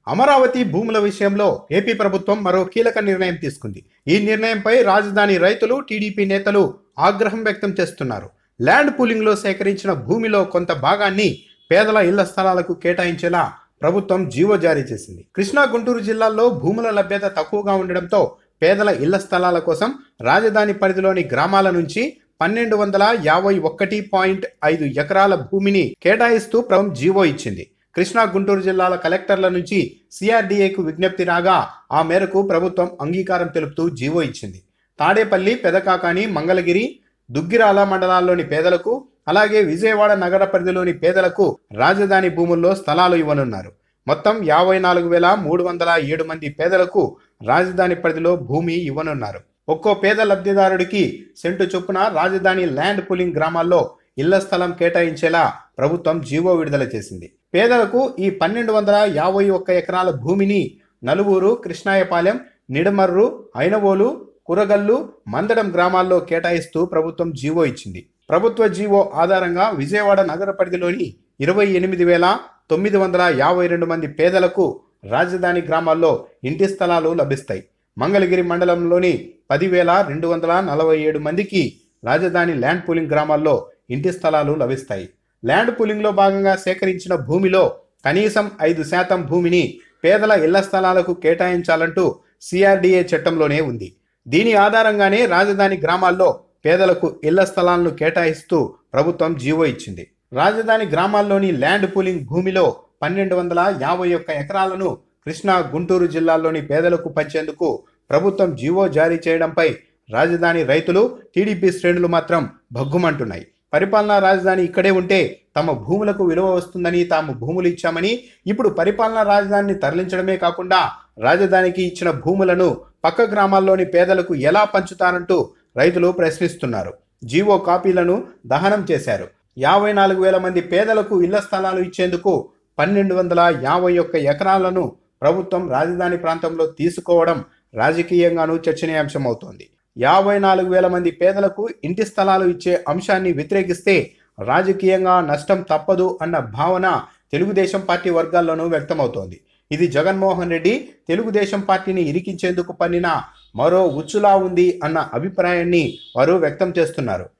అమరావతి భూముల విషయంలో ఏపీ ప్రభుత్వం మరో కీలక నిర్ణయం తీసుకుంది ఈ నిర్ణయంపై రాజధాని రైతులు టీడీపీ నేతలు ఆగ్రహం వ్యక్తం చేస్తున్నారు ల్యాండ్ పూలింగ్లో సేకరించిన భూమిలో కొంత భాగాన్ని పేదల ఇళ్ల స్థలాలకు కేటాయించేలా ప్రభుత్వం జీవో జారీ చేసింది కృష్ణా గుంటూరు జిల్లాల్లో భూముల లభ్యత తక్కువగా ఉండడంతో పేదల ఇళ్ల స్థలాల కోసం రాజధాని పరిధిలోని గ్రామాల నుంచి పన్నెండు వందల యాభై ఒకటి పాయింట్ ఐదు ఎకరాల భూమిని కేటాయిస్తూ ప్రభుత్వం జీవో ఇచ్చింది కృష్ణా గుంటూరు జిల్లాల కలెక్టర్ల నుంచి సిఆర్డీఏకు విజ్ఞప్తి రాగా ఆ మేరకు ప్రభుత్వం అంగీకారం తెలుపుతూ జీవో ఇచ్చింది తాడేపల్లి పెదకాకాని మంగళగిరి దుగ్గిరాల మండలాల్లోని పేదలకు అలాగే విజయవాడ నగర పరిధిలోని పేదలకు రాజధాని భూముల్లో స్థలాలు ఇవ్వనున్నారు మొత్తం యాభై నాలుగు వేల మూడు వందల ఏడు మంది పేదలకు రాజధాని పరిధిలో భూమి ఇవ్వనున్నారు ఒక్కో పేద లబ్ధిదారుడికి సెంటు చొప్పున రాజధాని ల్యాండ్ పూలింగ్ గ్రామాల్లో ఇళ్ల స్థలం కేటాయించేలా ప్రభుత్వం జీవో విడుదల చేసింది పేదలకు ఈ పన్నెండు వందల యాభై ఒక్క ఎకరాల భూమిని నలుగురు కృష్ణాయపాలెం నిడమర్రు ఐనవోలు కురగల్లు మందడం గ్రామాల్లో కేటాయిస్తూ ప్రభుత్వం జీవో ఇచ్చింది ప్రభుత్వ జీవో ఆధారంగా విజయవాడ నగర పరిధిలోని ఇరవై ఎనిమిది వేల తొమ్మిది వందల యాభై రెండు మంది పేదలకు రాజధాని గ్రామాల్లో ఇంటి స్థలాలు లభిస్తాయి మంగళగిరి మండలంలోని పదివేల రెండు వందల నలభై ఏడు మందికి రాజధాని ల్యాండ్ పూలింగ్ గ్రామాల్లో ఇంటి స్థలాలు లభిస్తాయి ల్యాండ్ పూలింగ్లో భాగంగా సేకరించిన భూమిలో కనీసం ఐదు శాతం భూమిని పేదల ఇళ్ల స్థలాలకు కేటాయించాలంటూ సిఆర్డీఏ చట్టంలోనే ఉంది దీని ఆధారంగానే రాజధాని గ్రామాల్లో పేదలకు ఇళ్ల స్థలాలను కేటాయిస్తూ ప్రభుత్వం జీవో ఇచ్చింది రాజధాని గ్రామాల్లోని ల్యాండ్ పూలింగ్ భూమిలో పన్నెండు వందల యాభై ఒక్క ఎకరాలను కృష్ణా గుంటూరు జిల్లాల్లోని పేదలకు పంచేందుకు ప్రభుత్వం జీవో జారీ చేయడంపై రాజధాని రైతులు టీడీపీ శ్రేణులు మాత్రం భగ్గుమంటున్నాయి పరిపాలనా రాజధాని ఇక్కడే ఉంటే తమ భూములకు విలువ వస్తుందని తాము భూములు ఇచ్చామని ఇప్పుడు పరిపాలనా రాజధానిని తరలించడమే కాకుండా రాజధానికి ఇచ్చిన భూములను పక్క గ్రామాల్లోని పేదలకు ఎలా పంచుతారంటూ రైతులు ప్రశ్నిస్తున్నారు జీవో కాపీలను దహనం చేశారు యాభై నాలుగు వేల మంది పేదలకు ఇళ్ల స్థలాలు ఇచ్చేందుకు పన్నెండు వందల యాభై ఒక్క ఎకరాలను ప్రభుత్వం రాజధాని ప్రాంతంలో తీసుకోవడం రాజకీయంగానూ చర్చనీయాంశమవుతోంది యాభై నాలుగు వేల మంది పేదలకు ఇంటి స్థలాలు ఇచ్చే అంశాన్ని వ్యతిరేకిస్తే రాజకీయంగా నష్టం తప్పదు అన్న భావన తెలుగుదేశం పార్టీ వర్గాల్లోనూ వ్యక్తమవుతోంది ఇది జగన్మోహన్ రెడ్డి తెలుగుదేశం పార్టీని ఇరికించేందుకు పన్నిన మరో ఉచ్చులా ఉంది అన్న అభిప్రాయాన్ని వారు వ్యక్తం చేస్తున్నారు